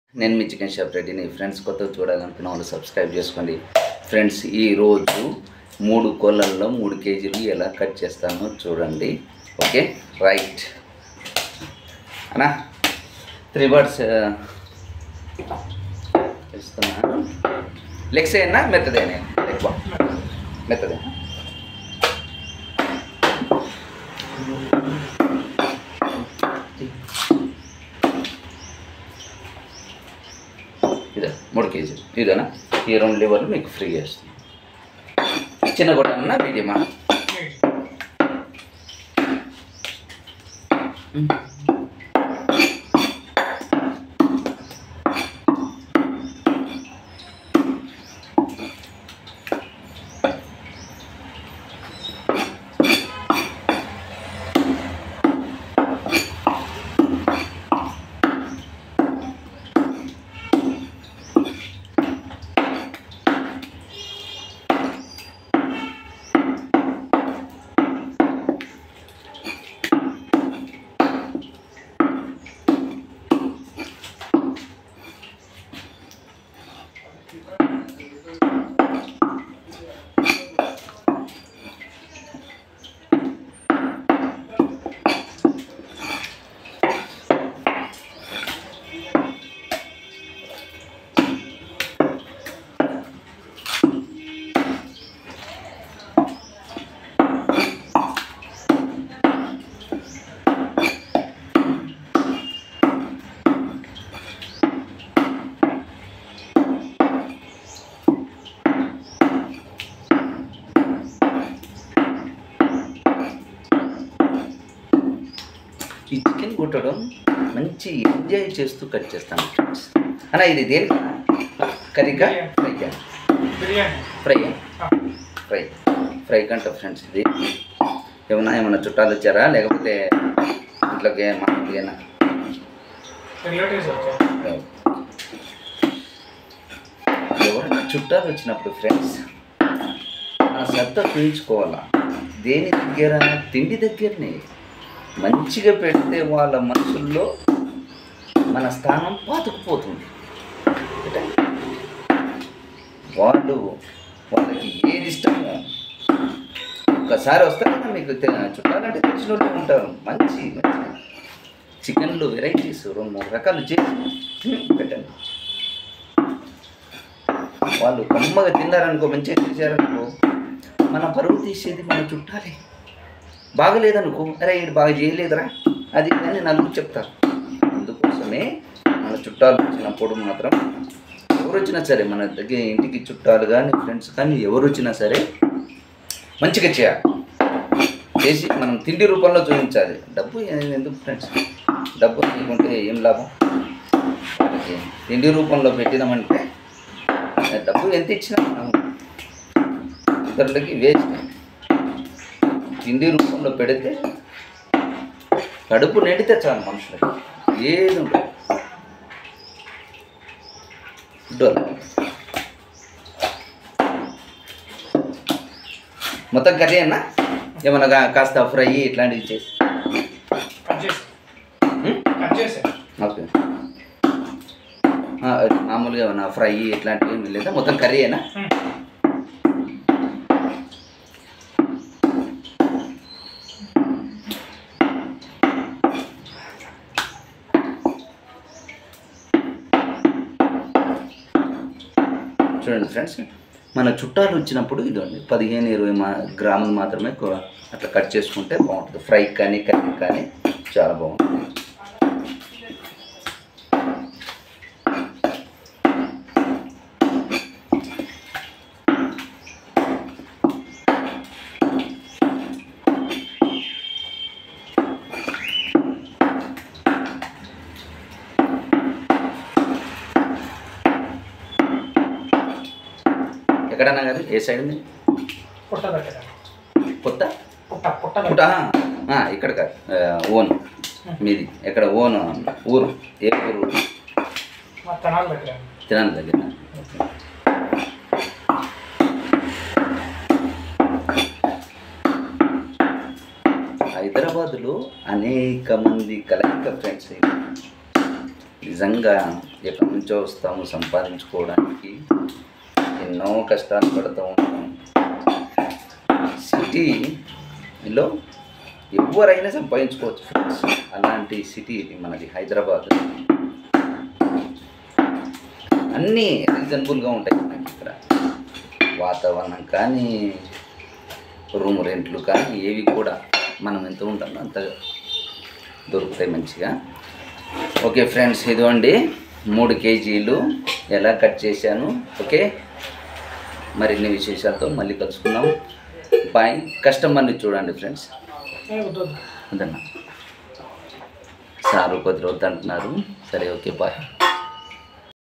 నేను మీ chicken shop రెడ్డిని ఫ్రెండ్స్ కొత్తగా చూడాలనుకున్న వాళ్ళు సబ్స్క్రైబ్ చేసుకోండి ఫ్రెండ్స్ ఈరోజు మూడు కోళ్ళల్లో మూడు కేజీలు ఎలా కట్ చేస్తానో చూడండి ఓకే రైట్ అనా త్రీ బర్డ్స్ ఇస్తున్నాను లెగ్స్ అయినా మెత్తదేనా లెగ్ బా మెత్తదేనా ఇదే మూడు కేజీలు ఇదేనా ఈ రెండు లివర్లు మీకు ఫ్రీ చేస్తుంది చిన్న గొట్టమన్నా మీడియమా ఈ చికెన్ కుట్టడం మంచి ఎంజాయ్ చేస్తూ కట్ చేస్తాను ఫ్రెండ్స్ అన్న ఇది దేని కర్రీగా ఫ్రైగా బిర్యానీ ఫ్రై ఫ్రై ఫ్రై కంట ఫ్రెండ్స్ ఇది ఏమన్నా ఏమన్నా చుట్టాలు వచ్చారా లేకపోతే ఇంట్లోకి మామూలుగా రిలేటివ్స్ వచ్చారు ఎవరైనా చుట్టాలు వచ్చినప్పుడు ఫ్రెండ్స్ ఆ శ్రద్ధ చూయించుకోవాలా దేని దగ్గర తిండి దగ్గరనే మంచిగా పెడితే వాళ్ళ మనసుల్లో మన స్థానం పాతుకుపోతుంది అంటే వాళ్ళు వాళ్ళకి ఏది ఇష్టమో ఒక్కసారి వస్తారు కదా మీకు తె- చుట్టాలంటే తెలిసిన వాళ్ళు ఉంటారు మంచి మంచి చికెన్లు వెరైటీస్ రెండు మూడు రకాలు చేసి హ్మ్, పెట్టండి వాళ్ళు కమ్మగా తిన్నారనుకో మంచిగా చేశారనుకో మన పరువు తీసేది మన చుట్టాలే బాగలేదనుకో అరే ఇది బాగా చేయలేదురా అది ఇది అని నలుగురు చెప్తారు అందుకోసమే మన చుట్టాలు వచ్చినప్పుడు మాత్రం ఎవరు వచ్చినా సరే మన దగ్గర ఇంటికి చుట్టాలు కానీ ఫ్రెండ్స్ కానీ ఎవరు వచ్చినా సరే మంచిగా చేయాలి చేసి మనం తిండి రూపంలో చూపించాలి డబ్బు ఏ- ఎందుకు ఫ్రెండ్స్ డబ్బు తీసుకుంటే ఏం లాభం వాళ్ళకి తిండి రూపంలో పెట్టినామంటే ఆ డబ్బు ఎంత ఇచ్చినా మనం ఇతరులకి వేస్ట్ తిండి రూపంలో పెడితే కడుపు నిండితే చాలు మనుషులకి ఏది ఉండదు డోర్. మొత్తం కర్రీ అన్నా ఏమన్నా కా- కాస్త ఫ్రై ఇట్లాంటివి చేసి కట్ చేసి ఉం? కట్ చేసి ఓకే ఆ, అది మామూలుగా ఏమన్నా ఫ్రై ఇట్లాంటివి ఏమి లేదా మొత్తం కర్రీయేనా చూడండి ఫ్రెండ్స్ మన చుట్టాలు వచ్చినప్పుడు ఇదండి పదిహేను ఇరవై మా గ్రాములు మాత్రమే కో- అట్లా కట్ చేసుకుంటే బాగుంటుంది ఫ్రై కానీ కర్రీ కానీ చాలా బాగుంటుంది ఎక్కడన్నా గారు ఏ సైడ్ ఉంది పుట్ట దగ్గర కొత్త పుట్ట పుట్ట పుట్ట దగ్గర ఆ, ఇక్కడ కాదు ఆ, ఓన్ మీది ఎక్కడ ఓన్ ఊరు ఏ ఊరు మా తనాల దగ్గర తినాలి దగ్గర హైదరాబాదులో అనేక మంది కలయిక ఫ్రెండ్స్ నిజంగా ఎక్కడి నుంచో వస్తాము సంపాదించుకోవడానికి ఎన్నో కష్టాలు పడుతూ ఉంటాము సిటీలో ఎవరైనా సంపాదించుకోవచ్చు ఫ్రెండ్స్ అలాంటి సిటీ ఇది మనది హైదరాబాద్ అన్నీ రీజనబుల్గా ఉంటాయి మనకి ఇక్కడ వాతావరణం కానీ రూమ్ రెంట్లు కానీ ఏవి కూడా మనం ఎంత ఉంటామో అంత దొరుకుతాయి మంచిగా ఓకే ఫ్రెండ్స్ ఇదిగోండి మూడు కేజీలు ఎలా కట్ చేశాను ఓకే మరిన్ని విశేషాలతో మళ్ళీ కలుసుకుందాం బాయ్ కస్టమర్ని చూడండి ఫ్రెండ్స్ ఏ వద్దు వద్దు. అదన్నా సారు కొద్ది రోజు అంటున్నారు సరే ఓకే బాయ్